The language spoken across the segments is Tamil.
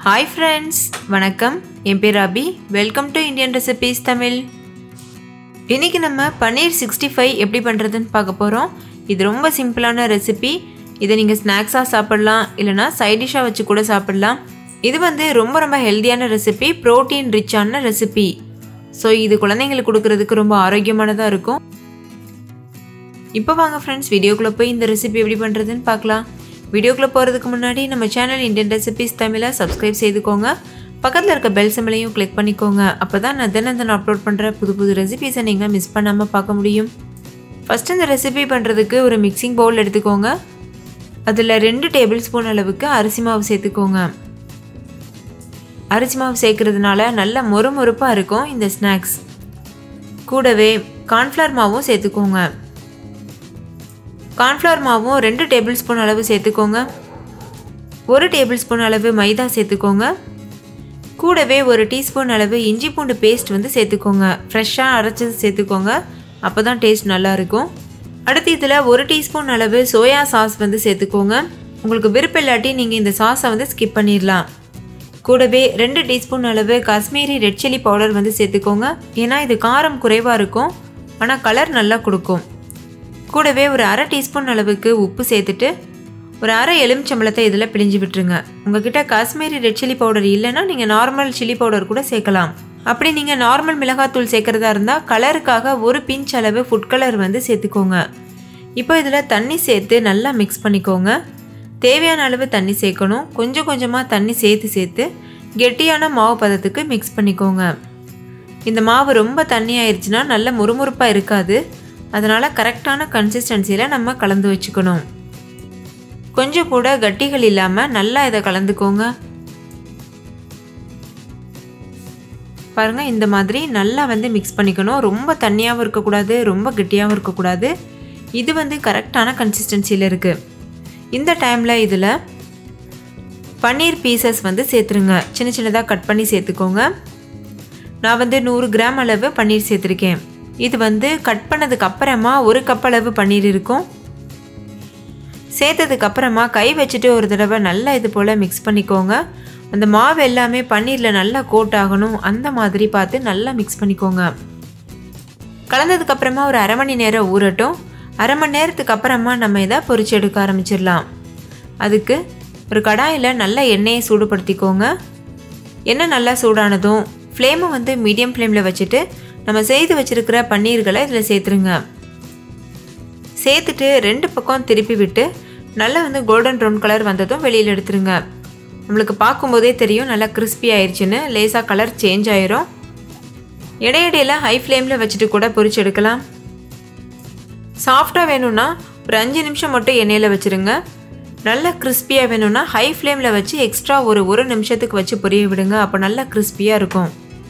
ஹாய் ஃப்ரெண்ட்ஸ் வணக்கம் என் பேர் Abhi welcome to Indian recipes Tamil இன்றைக்கி நம்ம பன்னீர் சிக்ஸ்டி ஃபைவ் எப்படி பண்ணுறதுன்னு பார்க்க போகிறோம் இது ரொம்ப சிம்பிளான ரெசிபி இதை நீங்கள் ஸ்நாக்ஸாக சாப்பிட்லாம் இல்லைனா சைட் டிஷ்ஷாக வச்சு கூட சாப்பிட்லாம் இது வந்து ரொம்ப ரொம்ப ஹெல்த்தியான ரெசிபி ப்ரோட்டீன் ரிச்சான ரெசிபி ஸோ இது குழந்தைங்களுக்கு கொடுக்கறதுக்கு ரொம்ப ஆரோக்கியமானதாக இருக்கும் இப்போ வாங்க ஃப்ரெண்ட்ஸ் வீடியோக்குள்ளே போய் இந்த ரெசிபி எப்படி பண்ணுறதுன்னு பார்க்கலாம் வீடியோக்குள்ளே போகிறதுக்கு முன்னாடி நம்ம சேனல் இந்தியன் ரெசிபிஸ் தமிழை சப்ஸ்கிரைப் செய்துக்கோங்க பக்கத்தில் இருக்க பெல் சிம்பிளையும் கிளிக் பண்ணிக்கோங்க அப்போ தான் நான் தினம் தினம் அப்லோட் பண்ணுற புது புது ரெசிபீஸை நீங்கள் மிஸ் பண்ணாமல் பார்க்க முடியும் ஃபஸ்ட்டு இந்த ரெசிபி பண்ணுறதுக்கு ஒரு மிக்சிங் பவுல் எடுத்துக்கோங்க அதில் ரெண்டு டேபிள் ஸ்பூன் அளவுக்கு அரிசி மாவு சேர்த்துக்கோங்க அரிசி மாவு சேர்க்கறதுனால நல்ல மொறு மொறுப்பாக இருக்கும் இந்த ஸ்நாக்ஸ் கூடவே கார்ன்ஃப்ளவர் மாவும் சேர்த்துக்கோங்க கார்ன்ஃப்ளவர் மாவும் ரெண்டு டேபிள் ஸ்பூன் அளவு சேர்த்துக்கோங்க ஒரு டேபிள் ஸ்பூன் அளவு மைதா சேர்த்துக்கோங்க கூடவே ஒரு டீஸ்பூன் அளவு இஞ்சி பூண்டு பேஸ்ட் வந்து சேர்த்துக்கோங்க ஃப்ரெஷ்ஷாக அரைச்சது சேர்த்துக்கோங்க அப்போ தான் டேஸ்ட் நல்லாயிருக்கும் அடுத்து இதில் ஒரு டீஸ்பூன் அளவு சோயா சாஸ் வந்து சேர்த்துக்கோங்க உங்களுக்கு விருப்பம் இல்லாட்டி நீங்கள் இந்த சாஸை வந்து ஸ்கிப் பண்ணிடலாம் கூடவே ரெண்டு டீஸ்பூன் அளவு காஷ்மீரி ரெட் சில்லி பவுடர் வந்து சேர்த்துக்கோங்க ஏன்னா இது காரம் குறைவாக இருக்கும் ஆனால் கலர் நல்லா கொடுக்கும் கூடவே ஒரு அரை டீஸ்பூன் அளவுக்கு உப்பு சேர்த்துட்டு ஒரு அரை எலுமிச்சம்பழத்தை இதில் பிழிஞ்சு விட்டுருங்க உங்ககிட்ட காஷ்மீரி ரெட் சில்லி பவுடர் இல்லைன்னா நீங்கள் நார்மல் சில்லி பவுடர் கூட சேர்க்கலாம் அப்படி நீங்கள் நார்மல் மிளகாத்தூள் சேர்க்குறதா இருந்தால் கலருக்காக ஒரு பிஞ்ச் அளவு ஃபுட் கலர் வந்து சேர்த்துக்கோங்க இப்போ இதில் தண்ணி சேர்த்து நல்லா மிக்ஸ் பண்ணிக்கோங்க தேவையான அளவு தண்ணி சேர்க்கணும் கொஞ்சம் கொஞ்சமாக தண்ணி சேர்த்து சேர்த்து கெட்டியான மாவு பதத்துக்கு மிக்ஸ் பண்ணிக்கோங்க இந்த மாவு ரொம்ப தண்ணி ஆயிடுச்சுன்னா நல்ல முறுமுறுப்பாக இருக்காது அதனால் கரெக்டான கன்சிஸ்டன்சியில் நம்ம கலந்து வச்சுக்கணும் கொஞ்சம் கூட கட்டிகள் இல்லாமல் நல்லா இதை கலந்துக்கோங்க பாருங்கள் இந்த மாதிரி நல்லா வந்து மிக்ஸ் பண்ணிக்கணும் ரொம்ப தண்ணியாகவும் இருக்கக்கூடாது ரொம்ப கெட்டியாகவும் இருக்கக்கூடாது இது வந்து கரெக்டான கன்சிஸ்டன்சியில் இருக்குது இந்த டைமில் இதில் பன்னீர் பீசஸ் வந்து சேர்த்துருங்க சின்ன சின்னதாக கட் பண்ணி சேர்த்துக்கோங்க நான் வந்து நூறு கிராம் அளவு பன்னீர் சேர்த்துருக்கேன் இது வந்து கட் பண்ணதுக்கு அப்புறமா ஒரு கப் அளவு பன்னீர் இருக்கும் சேர்த்ததுக்கு அப்புறமா கை வச்சுட்டு ஒரு தடவை நல்லா இது போல் மிக்ஸ் பண்ணிக்கோங்க அந்த மாவு எல்லாமே பன்னீரில் நல்லா கோட் ஆகணும் அந்த மாதிரி பார்த்து நல்லா மிக்ஸ் பண்ணிக்கோங்க கலந்ததுக்கு அப்புறமா ஒரு அரை மணி நேரம் ஊறட்டும் அரை மணி நேரத்துக்கு அப்புறமா நம்ம இதை பொரிச்சு எடுக்க ஆரம்பிச்சிடலாம் அதுக்கு ஒரு கடாயில் நல்லா எண்ணெயை சூடுபடுத்திக்கோங்க எண்ணெய் நல்லா சூடானதும் ஃப்ளேமை வந்து மீடியம் ஃப்ளேமில் வச்சுட்டு நம்ம செய்து வச்சுருக்கிற பன்னீர்களை இதில் சேர்த்துருங்க சேர்த்துட்டு ரெண்டு பக்கம் திருப்பி விட்டு நல்லா வந்து கோல்டன் ப்ரௌன் கலர் வந்ததும் வெளியில் எடுத்துருங்க நம்மளுக்கு பார்க்கும்போதே தெரியும் நல்லா கிறிஸ்பி ஆயிடுச்சுன்னு லேசாக கலர் சேஞ்ச் ஆயிரும் இடையிடையில் ஹை ஃப்ளேமில் வச்சுட்டு கூட பொரிச்சு எடுக்கலாம் சாஃப்டாக வேணும்னா ஒரு அஞ்சு நிமிஷம் மட்டும் எண்ணெயில் வச்சுருங்க நல்லா கிறிஸ்பியாக வேணும்னா ஹை ஃப்ளேமில் வச்சு எக்ஸ்ட்ரா ஒரு ஒரு நிமிஷத்துக்கு வச்சு பொரிய விடுங்க அப்போ நல்லா கிறிஸ்பியாக இருக்கும்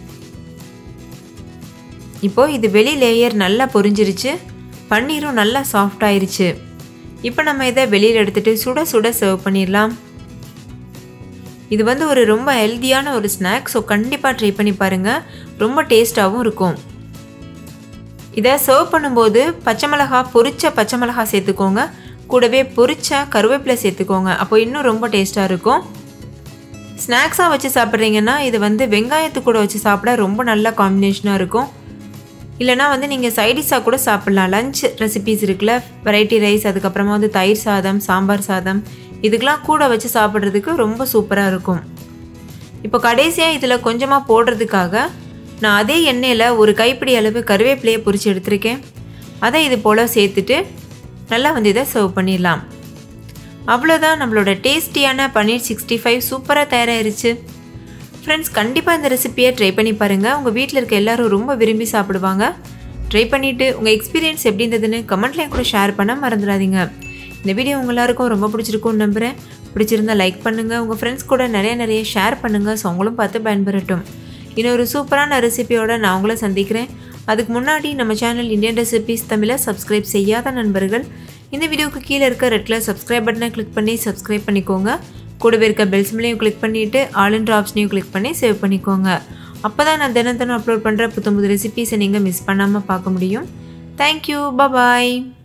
இப்போது இது வெளி லேயர் நல்லா பொரிஞ்சிருச்சு பன்னீரும் நல்லா சாஃப்ட் ஆயிருச்சு இப்போ நம்ம இதை வெளியில் எடுத்துகிட்டு சுட சுட சர்வ் பண்ணிடலாம் இது வந்து ஒரு ரொம்ப ஹெல்த்தியான ஒரு ஸ்நாக் ஸோ கண்டிப்பாக ட்ரை பண்ணி பாருங்கள் ரொம்ப டேஸ்ட்டாகவும் இருக்கும் இதை சர்வ் பண்ணும்போது பச்சை மிளகா பொரிச்ச பச்சை மிளகா சேர்த்துக்கோங்க கூடவே பொரிச்ச கருவேப்பிலை சேர்த்துக்கோங்க அப்போ இன்னும் ரொம்ப டேஸ்ட்டாக இருக்கும் ஸ்நாக்ஸாக வச்சு சாப்பிட்றீங்கன்னா இது வந்து வெங்காயத்து கூட வச்சு சாப்பிட ரொம்ப நல்ல காம்பினேஷனாக இருக்கும் இல்லைனா வந்து நீங்கள் சைடிஷாக கூட சாப்பிட்லாம் லஞ்ச் ரெசிபீஸ் இருக்குல்ல வெரைட்டி ரைஸ் அதுக்கப்புறமா வந்து தயிர் சாதம் சாம்பார் சாதம் இதுக்கெலாம் கூட வச்சு சாப்பிட்றதுக்கு ரொம்ப சூப்பராக இருக்கும் இப்போ கடைசியாக இதில் கொஞ்சமாக போடுறதுக்காக நான் அதே எண்ணெயில் ஒரு கைப்பிடி அளவு கருவேப்பிலையை பொரித்து எடுத்திருக்கேன் அதை இது போல் சேர்த்துட்டு நல்லா வந்து இதை சர்வ் பண்ணிடலாம் அவ்வளோதான் நம்மளோட டேஸ்டியான பன்னீர் சிக்ஸ்டி ஃபைவ் சூப்பராக தயாராகிருச்சு ஃப்ரெண்ட்ஸ் கண்டிப்பாக இந்த ரெசிப்பியை ட்ரை பண்ணி பாருங்கள் உங்கள் வீட்டில் இருக்க எல்லோரும் ரொம்ப விரும்பி சாப்பிடுவாங்க ட்ரை பண்ணிவிட்டு உங்கள் எக்ஸ்பீரியன்ஸ் எப்படி இருந்ததுன்னு கமெண்ட்லேயும் கூட ஷேர் பண்ண மறந்துடாதீங்க இந்த வீடியோ உங்கள் எல்லாருக்கும் ரொம்ப பிடிச்சிருக்கும்னு நம்புகிறேன் பிடிச்சிருந்தா லைக் பண்ணுங்கள் உங்கள் ஃப்ரெண்ட்ஸ் கூட நிறைய நிறைய ஷேர் பண்ணுங்கள் ஸோ அவங்களும் பார்த்து பயன்பெறட்டும் இன்னொரு சூப்பரான ரெசிபியோட நான் உங்களை சந்திக்கிறேன் அதுக்கு முன்னாடி நம்ம சேனல் இந்தியன் ரெசிபிஸ் தமிழை சப்ஸ்கிரைப் செய்யாத நண்பர்கள் இந்த வீடியோவுக்கு கீழே இருக்க ரெட் கலர் சப்ஸ்கிரைப் பட்டனை கிளிக் பண்ணி சப்ஸ்கிரைப் பண்ணிக்கோங்க கூடவே இருக்க பெல் சிம்லையும் கிளிக் பண்ணிவிட்டு ஆல் இன் ஆப்ஷனையும் கிளிக் பண்ணி சேவ் பண்ணிக்கோங்க அப்போ தான் நான் தினம் தினம் அப்லோட் பண்ணுற புத்தம் புது ரெசிபீஸை நீங்கள் மிஸ் பண்ணாமல் பார்க்க முடியும் தேங்க்யூ பபாய்